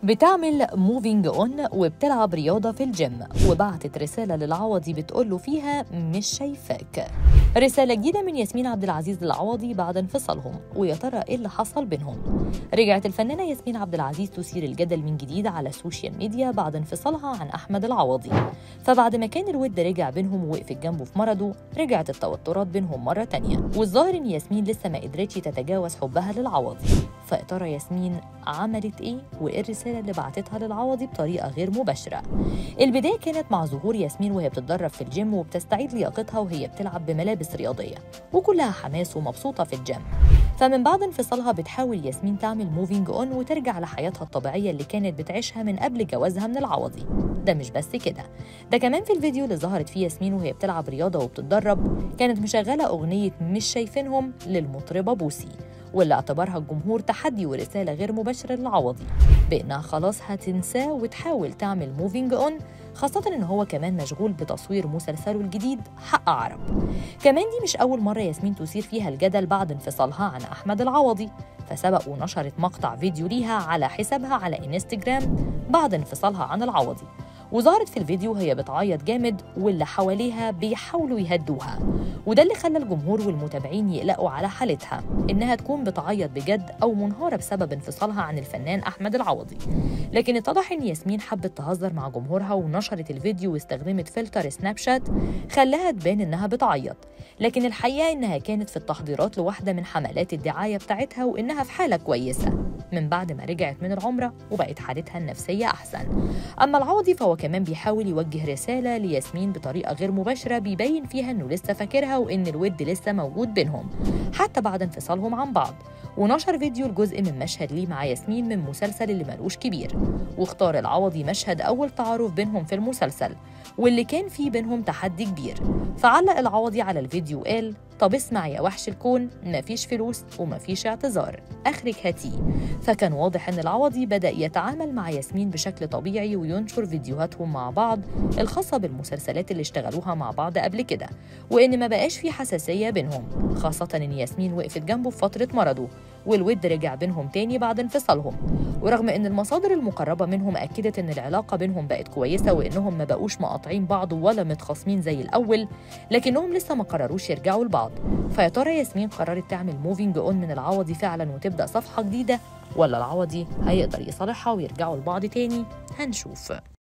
بتعمل موفينج اون وبتلعب رياضة في الجيم وبعتت رسالة للعوضي بتقوله فيها مش شايفاك رسالة جديدة من ياسمين عبد العزيز للعوضي بعد انفصالهم ويا ترى ايه اللي حصل بينهم رجعت الفنانة ياسمين عبد العزيز تثير الجدل من جديد على السوشيال ميديا بعد انفصالها عن أحمد العوضي فبعد ما كان الود رجع بينهم ووقفت جنبه في مرضه رجعت التوترات بينهم مرة تانية والظاهر إن ياسمين لسه ما قدرتش تتجاوز حبها للعوضي فيا ترى ياسمين عملت ايه وايه الرساله اللي بعتتها للعوضي بطريقه غير مباشره البدايه كانت مع ظهور ياسمين وهي بتتدرب في الجيم وبتستعيد لياقتها وهي بتلعب بملابس رياضيه وكلها حماس ومبسوطه في الجيم فمن بعد انفصالها بتحاول ياسمين تعمل موفينج اون وترجع لحياتها الطبيعيه اللي كانت بتعيشها من قبل جوازها من العوضي ده مش بس كده ده كمان في الفيديو اللي ظهرت فيه ياسمين وهي بتلعب رياضه وبتتدرب كانت مشغله اغنيه مش شايفينهم للمطربه بوسي واللي اعتبرها الجمهور تحدي ورسالة غير مباشرة للعوضي بإنها خلاص هتنساه وتحاول تعمل موفينج أون خاصة إن هو كمان مشغول بتصوير مسلسله الجديد حق عرب كمان دي مش أول مرة ياسمين تثير فيها الجدل بعد انفصالها عن أحمد العوضي فسبق ونشرت مقطع فيديو ليها على حسابها على انستجرام بعد انفصالها عن العوضي وظهرت في الفيديو وهي بتعيط جامد واللي حواليها بيحاولوا يهدوها وده اللي خلى الجمهور والمتابعين يقلقوا على حالتها إنها تكون بتعيط بجد أو منهارة بسبب انفصالها عن الفنان أحمد العوضي لكن اتضح إن ياسمين حبت تهزر مع جمهورها ونشرت الفيديو واستخدمت فلتر سناب شات خلاها تبان إنها بتعيط لكن الحقيقة إنها كانت في التحضيرات لواحدة من حملات الدعاية بتاعتها وإنها في حالة كويسة من بعد ما رجعت من العمرة وبقت حالتها النفسية أحسن أما العوضي فهو كمان بيحاول يوجه رسالة لياسمين بطريقة غير مباشرة بيبين فيها إنه لسه فاكرها وإن الود لسه موجود بينهم حتى بعد انفصالهم عن بعض ونشر فيديو لجزء من مشهد ليه مع ياسمين من مسلسل اللي ملوش كبير واختار العوضي مشهد أول تعارف بينهم في المسلسل واللي كان فيه بينهم تحدي كبير فعلق العوضي على الفيديو وقال طب اسمع يا وحش الكون مفيش فلوس ومفيش اعتذار اخرك هاتيه فكان واضح ان العوضي بدا يتعامل مع ياسمين بشكل طبيعي وينشر فيديوهاتهم مع بعض الخاصه بالمسلسلات اللي اشتغلوها مع بعض قبل كده وان ما بقاش في حساسيه بينهم خاصه ان ياسمين وقفت جنبه في فتره مرضه والود رجع بينهم تاني بعد انفصالهم ورغم ان المصادر المقربه منهم اكدت ان العلاقه بينهم بقت كويسه وانهم ما بقوش مقاطعين بعض ولا متخاصمين زي الاول لكنهم لسه ما قرروش يرجعوا لبعض فيا ترى ياسمين قررت تعمل موفينج اون من العوضي فعلا وتبدا صفحه جديده ولا العوضي هيقدر يصالحها ويرجعوا لبعض تاني هنشوف